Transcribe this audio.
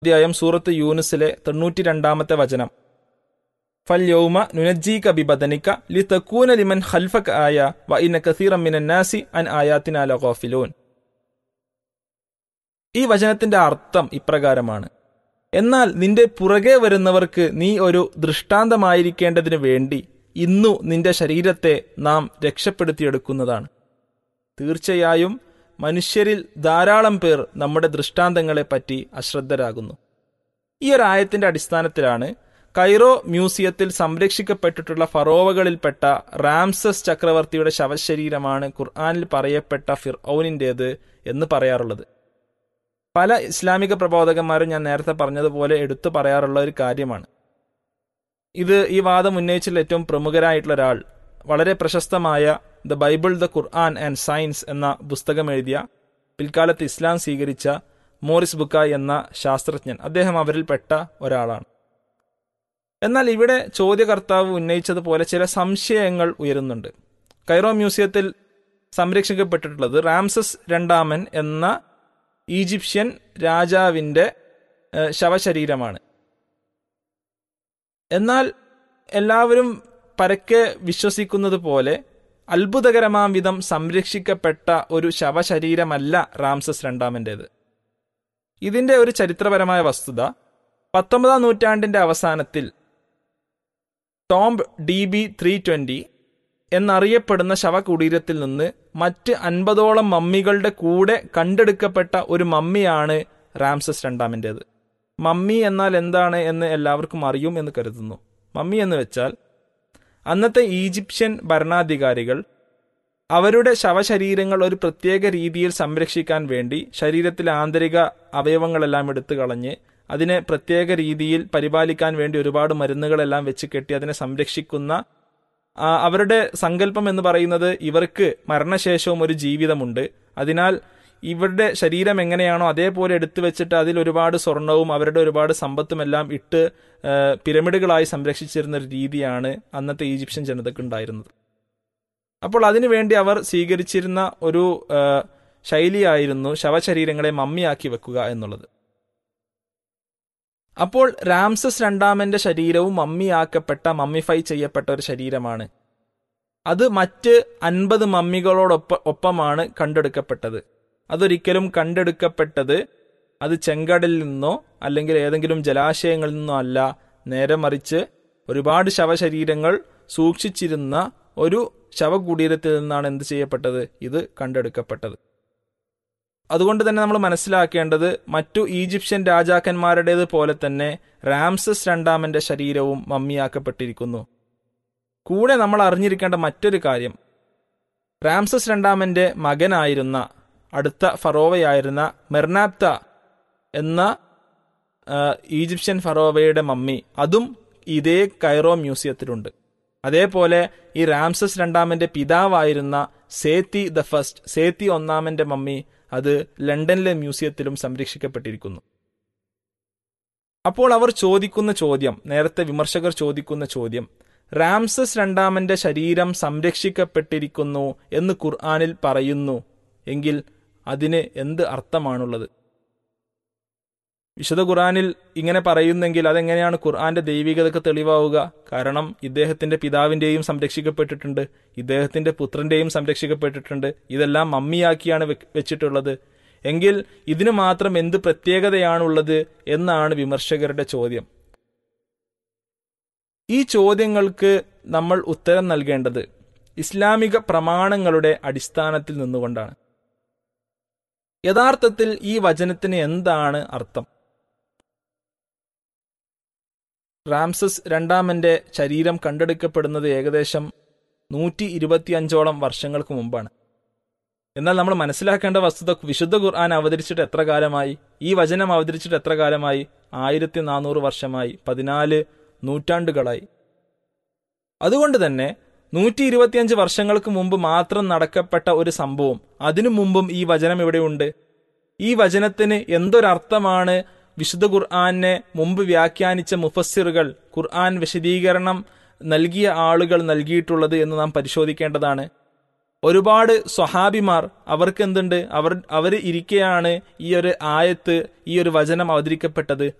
അധ്യായം സൂറത്ത് യൂനുസിലെ തൊണ്ണൂറ്റി രണ്ടാമത്തെ വചനം ഫൽ യൗമ നുനജ്ജീക ബിബദനിക ലി തക്കൂന ലിമൻ ഖൽഫക ആയ വ ഇന്ന കസീറം മിനൻ നാസി അൻ ആയാത്തിന ലഗാഫിലൂൻ ഈ വചനത്തിന്റെ അർത്ഥം ഇപ്രകാരമാണ് എന്നാൽ നിന്റെ പുറകെ വരുന്നവർക്ക് നീ ഒരു ദൃഷ്ടാന്തമായിരിക്കേണ്ടതിനു വേണ്ടി ഇന്നു നിന്റെ ശരീരത്തെ നാം രക്ഷപ്പെടുത്തിയെടുക്കുന്നതാണ് തീർച്ചയായും മനുഷ്യരിൽ ധാരാളം പേർ നമ്മുടെ ദൃഷ്ടാന്തങ്ങളെപ്പറ്റി അശ്രദ്ധരാകുന്നു ഈ ഒരു ആയത്തിന്റെ അടിസ്ഥാനത്തിലാണ് കൈറോ മ്യൂസിയത്തിൽ സംരക്ഷിക്കപ്പെട്ടിട്ടുള്ള ഫറോവകളിൽപ്പെട്ട റാംസസ് ചക്രവർത്തിയുടെ ശവശരീരമാണ് ഖുർആാനിൽ പറയപ്പെട്ട ഫിർഔനിൻ്റേത് എന്ന് പറയാറുള്ളത് പല ഇസ്ലാമിക പ്രബോധകന്മാരും ഞാൻ നേരത്തെ പറഞ്ഞതുപോലെ എടുത്തു പറയാറുള്ള ഒരു കാര്യമാണ് ഇത് ഈ വാദം ഉന്നയിച്ചുള്ള ഏറ്റവും പ്രമുഖരായിട്ടുള്ള ഒരാൾ വളരെ പ്രശസ്തമായ the Bible the Quran and science എന്ന പുസ്തകം എഴുതിയ പിൽക്കാലത്ത് ഇസ്ലാം സ്വീകരിച്ച മോറിസ് ബുക്കായ് എന്ന ശാസ്ത്രജ്ഞൻ അദ്ദേഹം അവരിൽപ്പെട്ട ഒരാളാണ് എന്നാൽ ഇവിടെ ചോദ്യകർത്താവ് ഉന്നയിച്ചതുപോലെ ചില സംശയങ്ങൾ ഉയരുന്നുണ്ട് കൈറോ മ്യൂസിയത്തിൽ സംരക്ഷിക്കപ്പെട്ടിട്ടുള്ളത് റാംസസ് രണ്ടാമൻ എന്ന ഈജിപ്ഷ്യൻ രാജാവിൻ്റെ ശവശരീരമാണ് എന്നാൽ എല്ലാവരും പരക്കെ വിശ്വസിക്കുന്നത് പോലെ അത്ഭുതകരമാം വിധം സംരക്ഷിക്കപ്പെട്ട ഒരു ശവശരീരമല്ല റാംസസ് രണ്ടാമൻ്റേത് ഇതിന്റെ ഒരു ചരിത്രപരമായ വസ്തുത പത്തൊമ്പതാം നൂറ്റാണ്ടിന്റെ അവസാനത്തിൽ tomb D B three twenty എന്നറിയപ്പെടുന്ന ശവകുടീരത്തിൽ നിന്ന് മറ്റ് അൻപതോളം മമ്മികളുടെ കൂടെ കണ്ടെടുക്കപ്പെട്ട ഒരു മമ്മിയാണ് റാംസസ് രണ്ടാമൻ്റേത് മമ്മി എന്നാൽ എന്താണ് എന്ന് എല്ലാവർക്കും അറിയും എന്ന് കരുതുന്നു മമ്മി എന്ന് വെച്ചാൽ അന്നത്തെ ഈജിപ്ഷ്യൻ ഭരണാധികാരികൾ അവരുടെ ശവശരീരങ്ങൾ ഒരു പ്രത്യേക രീതിയിൽ സംരക്ഷിക്കാൻ വേണ്ടി ശരീരത്തിലെ ആന്തരിക അവയവങ്ങളെല്ലാം എടുത്തു കളഞ്ഞ് അതിനെ പ്രത്യേക രീതിയിൽ പരിപാലിക്കാൻ വേണ്ടി ഒരുപാട് മരുന്നുകളെല്ലാം വെച്ച് കെട്ടി അതിനെ സംരക്ഷിക്കുന്ന അവരുടെ സങ്കല്പം എന്ന് പറയുന്നത് ഇവർക്ക് മരണശേഷവും ഒരു ജീവിതമുണ്ട് അതിനാൽ ഇവരുടെ ശരീരം എങ്ങനെയാണോ അതേപോലെ എടുത്തു വെച്ചിട്ട് അതിൽ ഒരുപാട് സ്വർണവും അവരുടെ ഒരുപാട് സമ്പത്തുമെല്ലാം ഇട്ട് പിരമിഡുകളായി സംരക്ഷിച്ചിരുന്ന ഒരു രീതിയാണ് അന്നത്തെ ഈജിപ്ഷ്യൻ ജനതയ്ക്ക് ഉണ്ടായിരുന്നത് അപ്പോൾ അതിനുവേണ്ടി അവർ സ്വീകരിച്ചിരുന്ന ഒരു ശൈലിയായിരുന്നു ശവശരീരങ്ങളെ മമ്മിയാക്കി വെക്കുക എന്നുള്ളത് അപ്പോൾ രാംസസ് രണ്ടാമന്റെ ശരീരവും മമ്മിയാക്കപ്പെട്ട മമ്മിഫൈ ചെയ്യപ്പെട്ട ഒരു ശരീരമാണ് അത് മറ്റ് അൻപത് മമ്മികളോടൊപ്പ ഒപ്പമാണ് കണ്ടെടുക്കപ്പെട്ടത് അതൊരിക്കലും കണ്ടെടുക്കപ്പെട്ടത് അത് ചെങ്കടലിൽ നിന്നോ അല്ലെങ്കിൽ ഏതെങ്കിലും ജലാശയങ്ങളിൽ നിന്നോ അല്ല നേരെ മറിച്ച് ഒരുപാട് ശവശരീരങ്ങൾ സൂക്ഷിച്ചിരുന്ന ഒരു ശവകുടീരത്തിൽ നിന്നാണ് എന്ത് ചെയ്യപ്പെട്ടത് ഇത് കണ്ടെടുക്കപ്പെട്ടത് അതുകൊണ്ട് തന്നെ നമ്മൾ മനസ്സിലാക്കേണ്ടത് മറ്റു ഈജിപ്ഷ്യൻ രാജാക്കന്മാരുടേത് പോലെ തന്നെ റാംസസ് രണ്ടാമന്റെ ശരീരവും മമ്മിയാക്കപ്പെട്ടിരിക്കുന്നു കൂടെ നമ്മൾ അറിഞ്ഞിരിക്കേണ്ട മറ്റൊരു കാര്യം റാംസസ് രണ്ടാമന്റെ മകനായിരുന്ന അടുത്ത ഫറോവയായിരുന്ന മെർനാപ്ത എന്ന ഈജിപ്ഷ്യൻ ഫറോവയുടെ മമ്മി അതും ഇതേ കൈറോ മ്യൂസിയത്തിലുണ്ട് അതേപോലെ ഈ റാംസസ് രണ്ടാമന്റെ പിതാവായിരുന്ന സേത്തി ദ ഫസ്റ്റ് സേത്തി ഒന്നാമന്റെ മമ്മി അത് ലണ്ടനിലെ മ്യൂസിയത്തിലും സംരക്ഷിക്കപ്പെട്ടിരിക്കുന്നു അപ്പോൾ അവർ ചോദിക്കുന്ന ചോദ്യം നേരത്തെ വിമർശകർ ചോദിക്കുന്ന ചോദ്യം റാംസസ് രണ്ടാമന്റെ ശരീരം സംരക്ഷിക്കപ്പെട്ടിരിക്കുന്നു എന്ന് ഖുർആാനിൽ പറയുന്നു എങ്കിൽ അതിന് എന്ത് അർത്ഥമാണുള്ളത് വിശുദ്ധ ഖുർആാനിൽ ഇങ്ങനെ പറയുന്നെങ്കിൽ അതെങ്ങനെയാണ് ഖുർആന്റെ ദൈവികതക്ക് തെളിവാവുക കാരണം ഇദ്ദേഹത്തിന്റെ പിതാവിന്റെയും സംരക്ഷിക്കപ്പെട്ടിട്ടുണ്ട് ഇദ്ദേഹത്തിന്റെ പുത്രന്റെയും സംരക്ഷിക്കപ്പെട്ടിട്ടുണ്ട് ഇതെല്ലാം മമ്മിയാക്കിയാണ് വെച്ചിട്ടുള്ളത് എങ്കിൽ ഇതിന് മാത്രം എന്ത് പ്രത്യേകതയാണുള്ളത് എന്നാണ് വിമർശകരുടെ ചോദ്യം ഈ ചോദ്യങ്ങൾക്ക് നമ്മൾ ഉത്തരം നൽകേണ്ടത് ഇസ്ലാമിക പ്രമാണങ്ങളുടെ അടിസ്ഥാനത്തിൽ നിന്നുകൊണ്ടാണ് യഥാർത്ഥത്തിൽ ഈ വചനത്തിന് എന്താണ് അർത്ഥം റാംസസ് രണ്ടാമന്റെ ശരീരം കണ്ടെടുക്കപ്പെടുന്നത് ഏകദേശം നൂറ്റി ഇരുപത്തിയഞ്ചോളം വർഷങ്ങൾക്ക് മുമ്പാണ് എന്നാൽ നമ്മൾ മനസ്സിലാക്കേണ്ട വസ്തുത വിശുദ്ധ ഖുർആൻ അവതരിച്ചിട്ട് എത്ര കാലമായി ഈ വചനം അവതരിച്ചിട്ട് എത്ര കാലമായി ആയിരത്തി നാനൂറ് വർഷമായി പതിനാല് നൂറ്റാണ്ടുകളായി അതുകൊണ്ട് തന്നെ നൂറ്റി ഇരുപത്തിയഞ്ച് വർഷങ്ങൾക്ക് മുമ്പ് മാത്രം നടക്കപ്പെട്ട ഒരു സംഭവം അതിനു മുമ്പും ഈ വചനം ഇവിടെയുണ്ട് ഈ വചനത്തിന് എന്തൊരർത്ഥമാണ് വിശുദ്ധ ഖുർആാനെ മുമ്പ് വ്യാഖ്യാനിച്ച മുഫസ്സിറുകൾ ഖുർആൻ വിശദീകരണം നൽകിയ ആളുകൾ നൽകിയിട്ടുള്ളത് എന്ന് നാം പരിശോധിക്കേണ്ടതാണ് ഒരുപാട് സ്വഹാബിമാർ അവർക്ക് എന്തുണ്ട് അവർ അവർ ഇരിക്കെയാണ് ഈ ഒരു ആയത്ത് ഈ ഒരു വചനം അവതരിക്കപ്പെട്ടത്